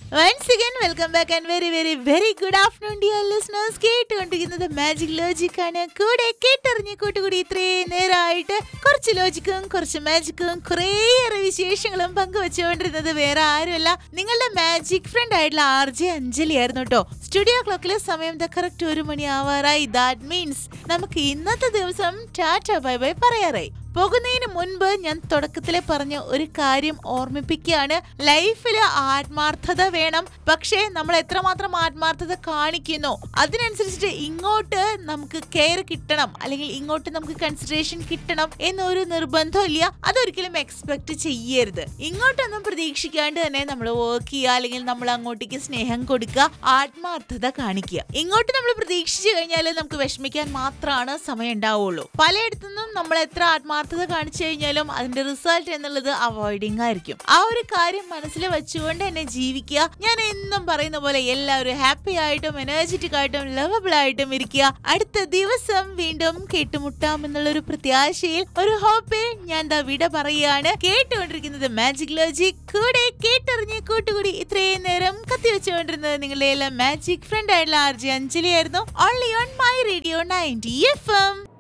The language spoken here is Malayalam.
once again welcome back and very very very good afternoon dear listeners കേട്ടുകൊണ്ടിരിക്കുന്നത് മാജിക് ലോജിക് ആണ് കൂടെ കേട്ടറിഞ്ഞ കൂട്ടുകൂടി ഇത്രയും നേരമായിട്ട് കുറച്ച് ലോജിക്കും കുറച്ച് മാജിക്കും കുറേയേറെ വിശേഷങ്ങളും പങ്കുവെച്ചുകൊണ്ടിരുന്നത് വേറെ ആരുമല്ല നിങ്ങളുടെ മാജിക് ഫ്രണ്ട് ആയിട്ടുള്ള ആർ ജെ അഞ്ജലി ആയിരുന്നു കേട്ടോ സ്റ്റുഡിയോ ക്ലോക്കിലെ സമയം കറക്റ്റ് ഒരു മണി ആവാറായി ദാറ്റ് മീൻസ് നമുക്ക് ഇന്നത്തെ ദിവസം ടാറ്റ ബൈ ബൈ പറയാറായി പോകുന്നതിന് മുൻപ് ഞാൻ തുടക്കത്തിലെ പറഞ്ഞ ഒരു കാര്യം ഓർമ്മിപ്പിക്കുകയാണ് ലൈഫിൽ ആത്മാർത്ഥത വേണം പക്ഷേ നമ്മൾ എത്രമാത്രം ആത്മാർത്ഥത കാണിക്കുന്നു അതിനനുസരിച്ചിട്ട് ഇങ്ങോട്ട് നമുക്ക് കെയർ കിട്ടണം അല്ലെങ്കിൽ ഇങ്ങോട്ട് നമുക്ക് കൺസിഡറേഷൻ കിട്ടണം എന്നൊരു നിർബന്ധമില്ല അതൊരിക്കലും എക്സ്പെക്ട് ചെയ്യരുത് ഇങ്ങോട്ടൊന്നും പ്രതീക്ഷിക്കാണ്ട് തന്നെ നമ്മൾ വർക്ക് ചെയ്യുക അല്ലെങ്കിൽ നമ്മൾ അങ്ങോട്ടേക്ക് സ്നേഹം കൊടുക്കുക ആത്മാർത്ഥത കാണിക്കുക ഇങ്ങോട്ട് നമ്മൾ പ്രതീക്ഷിച്ചു കഴിഞ്ഞാൽ നമുക്ക് വിഷമിക്കാൻ മാത്രമാണ് സമയം ഉണ്ടാവുള്ളൂ പലയിടത്തുനിന്നും നമ്മൾ എത്ര ആത്മാർത്ഥത കാണിച്ചു കഴിഞ്ഞാലും അതിന്റെ റിസൾട്ട് എന്നുള്ളത് അവോയ്ഡിങ് ആയിരിക്കും ആ ഒരു കാര്യം മനസ്സിൽ വെച്ചുകൊണ്ട് തന്നെ ജീവിക്കുക ഞാൻ എന്നും പറയുന്ന പോലെ എല്ലാവരും ഹാപ്പി ആയിട്ടും എനർജറ്റിക് ആയിട്ടും ലവബിൾ ആയിട്ടും ഇരിക്കുക അടുത്ത ദിവസം വീണ്ടും കേട്ടുമുട്ടാം എന്നുള്ളൊരു പ്രത്യാശയിൽ ഒരു ഹോപ്പിൽ ഞാൻ ദാ വിട പറയുകയാണ് കേട്ടുകൊണ്ടിരിക്കുന്നത് മാജിക് ലോജിക് കൂടെ കേട്ടറിഞ്ഞ് കൂട്ടുകൂടി ഇത്രയും നേരം കത്തിവെച്ചുകൊണ്ടിരുന്നത് നിങ്ങളുടെ എല്ലാം മാജിക് ഫ്രണ്ട് ആയിട്ടുള്ള ആർ ജെ അഞ്ജലി ആയിരുന്നു only on my radio ninety F M